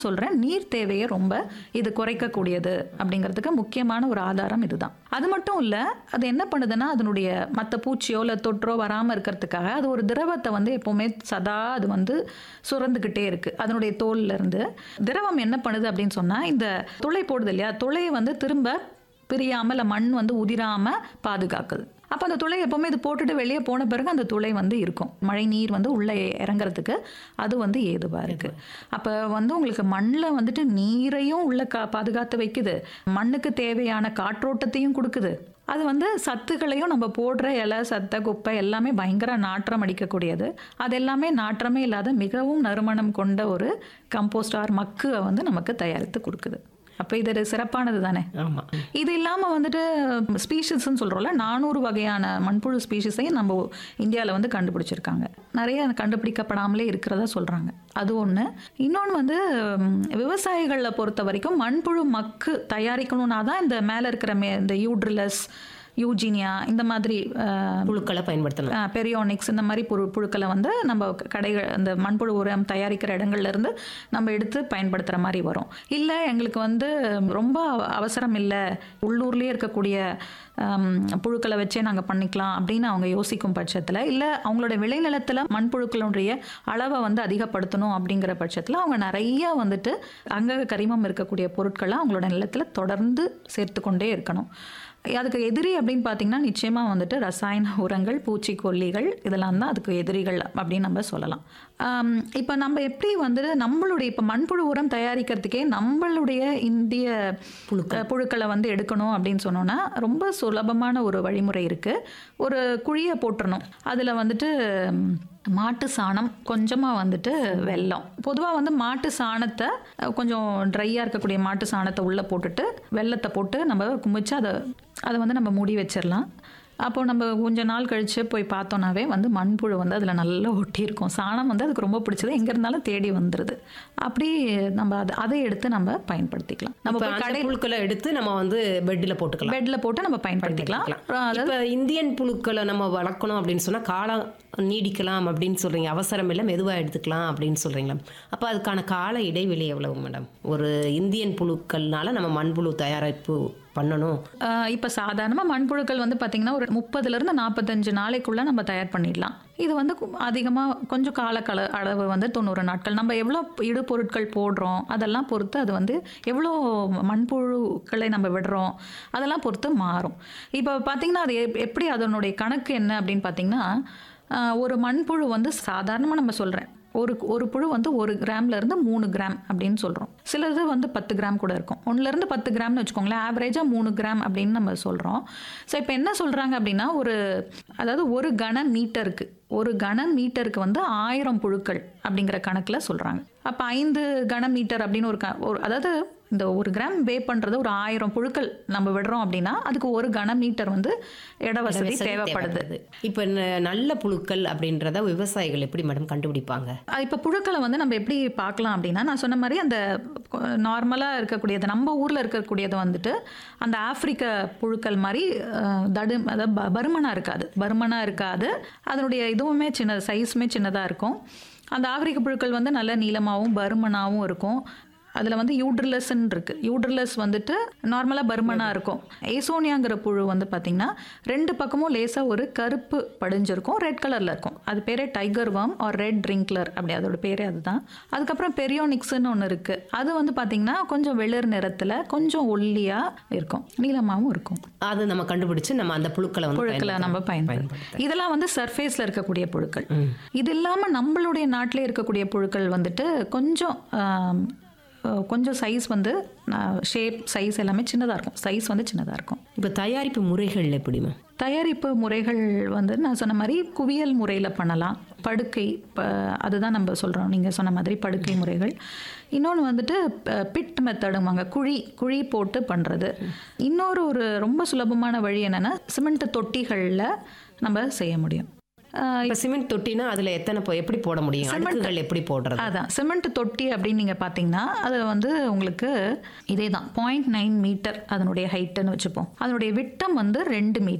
சொல்றேன் நீர் தேவையை ரொம்ப இது குறைக்கக்கூடியது அப்படிங்கிறதுக்கு முக்கியமான ஒரு ஆதாரம் இதுதான் அது மட்டும் இல்ல அது என்ன பண்ணுதுன்னா அதனுடைய மற்ற பூச்சியோ இல்லை தொற்றோ வராமல் இருக்கிறதுக்காக அது ஒரு திரவத்தை வந்து எப்பவுமே சதா அது வந்து சுரந்துக்கிட்டே இருக்கு அதனுடைய தோல்ல இருந்து திரவம் என்ன பண்ணுது அப்படின்னு சொன்னா இந்த துளை போடுது இல்லையா துளையை வந்து திரும்ப பிரியாம இல்லை மண் வந்து உதிராம பாதுகாக்குது அப்போ அந்த துளை எப்பவுமே இது போட்டுட்டு வெளியே போன பிறகு அந்த துளை வந்து இருக்கும் மழை நீர் வந்து உள்ளே இறங்குறதுக்கு அது வந்து ஏதுவாக இருக்குது அப்போ வந்து உங்களுக்கு மண்ணில் வந்துட்டு நீரையும் உள்ள கா பாதுகாத்து வைக்குது மண்ணுக்கு தேவையான காற்றோட்டத்தையும் கொடுக்குது அது வந்து சத்துக்களையும் நம்ம போடுற இலை சத்தை குப்பை எல்லாமே பயங்கர நாற்றம் அடிக்கக்கூடியது அது எல்லாமே நாற்றமே இல்லாத மிகவும் நறுமணம் கொண்ட ஒரு கம்போஸ்ட் ஆர் மக்கு வந்து நமக்கு தயாரித்து கொடுக்குது அப்போ இது சிறப்பானது தானே ஆமா இது இல்லாமல் வந்துட்டு ஸ்பீஷிஸ்ன்னு சொல்கிறோம்ல நானூறு வகையான மண்புழு ஸ்பீஷிஸையும் நம்ம இந்தியாவில் வந்து கண்டுபிடிச்சிருக்காங்க நிறைய கண்டுபிடிக்கப்படாமலே இருக்கிறதா சொல்கிறாங்க அது ஒன்று இன்னொன்று வந்து விவசாயிகளை பொறுத்த வரைக்கும் மண்புழு மக்கு தயாரிக்கணும்னா தான் இந்த மேலே இருக்கிற மே இந்த யூட்ரிலஸ் யூஜீனியா இந்த மாதிரி அஹ், புழுக்களை பயன்படுத்தணும் அஹ், பெரியோனிக்ஸ் இந்த மாதிரி புழு புழுக்களை வந்து நம்ம க- கடைகள் அந்த மண்புழு உரம் தயாரிக்கிற இடங்கள்ல இருந்து நம்ம எடுத்து பயன்படுத்துகிற மாதிரி வரும் இல்லை எங்களுக்கு வந்து ரொம்ப அவ- அவசரம் இல்லை உள்ளூர்லேயே இருக்கக்கூடிய ஹம், புழுக்களை வச்சே நாங்கள் பண்ணிக்கலாம் அப்படின்னு அவங்க யோசிக்கும் பட்சத்தில் இல்லை அவங்களோட விளைநிலத்தில் மண்புழுக்களுடைய அளவை வந்து அதிகப்படுத்தணும் அப்படிங்கிற பட்சத்தில் அவங்க நிறைய வந்துட்டு அங்க கரிமம் இருக்கக்கூடிய பொருட்களை அவங்களோட நிலத்தில் தொடர்ந்து சேர்த்து கொண்டே இருக்கணும் அதுக்கு எதிரி அப்படின்னு பார்த்தீங்கன்னா நிச்சயமாக வந்துட்டு ரசாயன உரங்கள் பூச்சிக்கொல்லிகள் இதெல்லாம் தான் அதுக்கு எதிரிகள் அப்படின்னு நம்ம சொல்லலாம் இப்போ நம்ம எப்படி வந்துட்டு நம்மளுடைய இப்போ மண்புழு உரம் தயாரிக்கிறதுக்கே நம்மளுடைய இந்திய புழுக்கள் புழுக்களை வந்து எடுக்கணும் அப்படின்னு சொன்னோன்னா ரொம்ப சுலபமான ஒரு வழிமுறை இருக்குது ஒரு குழியை போட்டுறணும் அதில் வந்துட்டு ம், மாட்டு சாணம் கொஞ்சமாக வந்துட்டு வெல்லம் பொதுவாக வந்து மாட்டு சாணத்தை அஹ், கொஞ்சம் ட்ரையாக இருக்கக்கூடிய மாட்டு சாணத்தை உள்ளே போட்டுட்டு வெல்லத்தை போட்டு நம்ம குமிச்சு அதை அதை வந்து நம்ம மூடி வச்சிடலாம் அப்போ நம்ம கொஞ்ச நாள் கழிச்சு போய் பார்த்தோன்னாவே வந்து மண்புழு வந்து அதில் நல்லா ஒட்டியிருக்கும் சாணம் வந்து அதுக்கு ரொம்ப பிடிச்சது எங்கே இருந்தாலும் தேடி வந்துடுது அப்படி நம்ம அதை அதை எடுத்து நம்ம பயன்படுத்திக்கலாம் நம்ம இப்ப போய் அந்த கடை புழுக்களை எடுத்து நம்ம வந்து பெட்ல போட்டுக்கலாம் பெட்டில் போட்டு நம்ம பயன்படுத்திக்கலாம் அதாவது இப்ப இந்தியன் புழுக்களை நம்ம வளர்க்கணும் அப்படின்னு சொன்னா காலம் நீடிக்கலாம் அப்படின்னு சொல்றீங்க அவசரம் இல்லை மெதுவா எடுத்துக்கலாம் அப்படின்னு சொல்றீங்களா அப்ப அதுக்கான கால இடைவெளி எவ்வளவு மேடம் ஒரு இந்தியன் புழுக்கள்னால நம்ம மண்புழு தயாரிப்பு பண்ணணும் இப்போ சாதாரணமாக மண்புழுக்கள் வந்து பார்த்திங்கன்னா ஒரு முப்பதுலேருந்து நாற்பத்தஞ்சு நாளைக்குள்ளே நம்ம தயார் பண்ணிடலாம் இது வந்து அதிகமாக கொஞ்சம் காலக்கள அளவு வந்து தொண்ணூறு நாட்கள் நம்ம எவ்வளோ இடுபொருட்கள் போடுறோம் அதெல்லாம் பொறுத்து அது வந்து எவ்வளோ மண்புழுக்களை நம்ம விடுறோம் அதெல்லாம் பொறுத்து மாறும் இப்போ பார்த்திங்கன்னா அது எப்- எப்படி அதனுடைய கணக்கு என்ன அப்படின்னு பார்த்திங்கன்னா ஆஹ், ஒரு மண்புழு வந்து சாதாரணமாக நம்ம சொல்கிறேன் ஒரு ஒரு புழு வந்து ஒரு கிராம்ல இருந்து மூணு கிராம் அப்படின்னு சொல்கிறோம் சிலது வந்து பத்து கிராம் கூட இருக்கும் ஒன்றுலேருந்து பத்து கிராம்னு வச்சுக்கோங்களேன் ஆவரேஜாக மூணு கிராம் அப்படின்னு நம்ம சொல்கிறோம் ஸோ இப்போ என்ன சொல்கிறாங்க அப்படின்னா ஒரு அதாவது ஒரு கன மீட்டருக்கு ஒரு கன மீட்டருக்கு வந்து ஆயிரம் புழுக்கள் அப்படிங்கிற கணக்கில் சொல்கிறாங்க அப்போ ஐந்து கன மீட்டர் அப்படின்னு ஒரு க ஒரு அதாவது இந்த ஒரு கிராம் வே பண்ணுறது ஒரு ஆயிரம் புழுக்கள் நம்ம விடுறோம் அப்படின்னா அதுக்கு ஒரு கன மீட்டர் வந்து இட வசதி வசதி தேவைப்படுது இப்ப ந- நல்ல புழுக்கள் அப்படின்றத விவசாயிகள் எப்படி மேடம் கண்டுபிடிப்பாங்க இப்போ புழுக்களை வந்து நம்ம எப்படி பார்க்கலாம் அப்படின்னா நான் சொன்ன மாதிரி அந்த நார்மலாக இருக்கக்கூடியது நம்ம ஊரில் இருக்கக்கூடியது வந்துட்டு அந்த ஆப்பிரிக்க புழுக்கள் மாதிரி அஹ், தடு அதாவது ப- பருமனாக இருக்காது பருமனாக இருக்காது அதனுடைய இதுவுமே சின்ன சைஸுமே சின்னதாக இருக்கும் அந்த ஆப்பிரிக்க புழுக்கள் வந்து நல்ல நீளமாகவும் பருமனாகவும் இருக்கும் அதில் வந்து யூட்ரிலஸ்ன்னு இருக்கு யூட்ரிலஸ் வந்துட்டு நார்மலாக பருமனாக இருக்கும் ஏசோனியாங்கிற புழு வந்து பார்த்திங்கன்னா ரெண்டு பக்கமும் லேசாக ஒரு கருப்பு படிஞ்சிருக்கும் ரெட் கலரில் இருக்கும் அது பேரே டைகர் வாம் ஆர் ரெட் ட்ரிங்க்லர் அப்படி அதோட பேரே அதுதான் அதுக்கப்புறம் பெரியோனிக்ஸ்னு ஒன்று இருக்குது அது வந்து பார்த்திங்கன்னா கொஞ்சம் வெளிர் நிறத்தில் கொஞ்சம் ஒல்லியாக இருக்கும் நீளமாகவும் இருக்கும் அது நம்ம கண்டுபிடிச்சு நம்ம அந்த புழுக்களை வந்து புழுக்களை நம்ம பயன்படுத்தலாம் இதெல்லாம் வந்து சர்ஃபேஸில் இருக்கக்கூடிய புழுக்கள் இது இல்லாமல் நம்மளுடைய நாட்டிலே இருக்கக்கூடிய புழுக்கள் வந்துட்டு கொஞ்சம் ஆம், அஹ், கொஞ்சம் சைஸ் வந்து ஷேப் சைஸ் எல்லாமே சின்னதாக இருக்கும் சைஸ் வந்து சின்னதாக இருக்கும் இப்ப தயாரிப்பு முறைகள் எப்படி மேம் தயாரிப்பு முறைகள் வந்து நான் சொன்ன மாதிரி குவியல் முறையில் பண்ணலாம் படுக்கை ப- அதுதான் நம்ம சொல்கிறோம் நீங்கள் சொன்ன மாதிரி படுக்கை முறைகள் இன்னொன்று வந்துட்டு பிட் மெத்தடுமாங்க குழி குழி போட்டு பண்ணுறது இன்னொரு ஒரு ரொம்ப சுலபமான வழி என்னென்னா சிமெண்ட் தொட்டிகளில் நம்ம செய்ய முடியும் அஹ் இப்ப சிமெண்ட் தொட்டினா அதுல எத்தனை போ- எப்படி போட முடியும் அடுக்குகள் எப்படி போடுறது அதான் சிமெண்ட் தொட்டி அப்படின்னு நீங்கள் பார்த்தீங்கன்னா அதில் வந்து உங்களுக்கு இதே தான் பாயிண்ட் நைன் மீட்டர் அதனுடைய ஹைட்டுன்னு வச்சுப்போம் அதனுடைய விட்டம் வந்து ரெண்டு மீட்டர்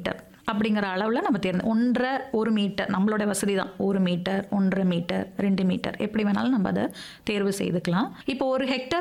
அப்படிங்கிற அளவில் நம்ம தேர்ந்து ஒன்றரை ஒரு மீட்டர் நம்மளோட வசதி தான் ஒரு மீட்டர் ஒன்றரை மீட்டர் ரெண்டு மீட்டர் எப்படி வேணாலும் நம்ம அதை தேர்வு செய்துக்கலாம் இப்போ ஒரு ஹெக்டர்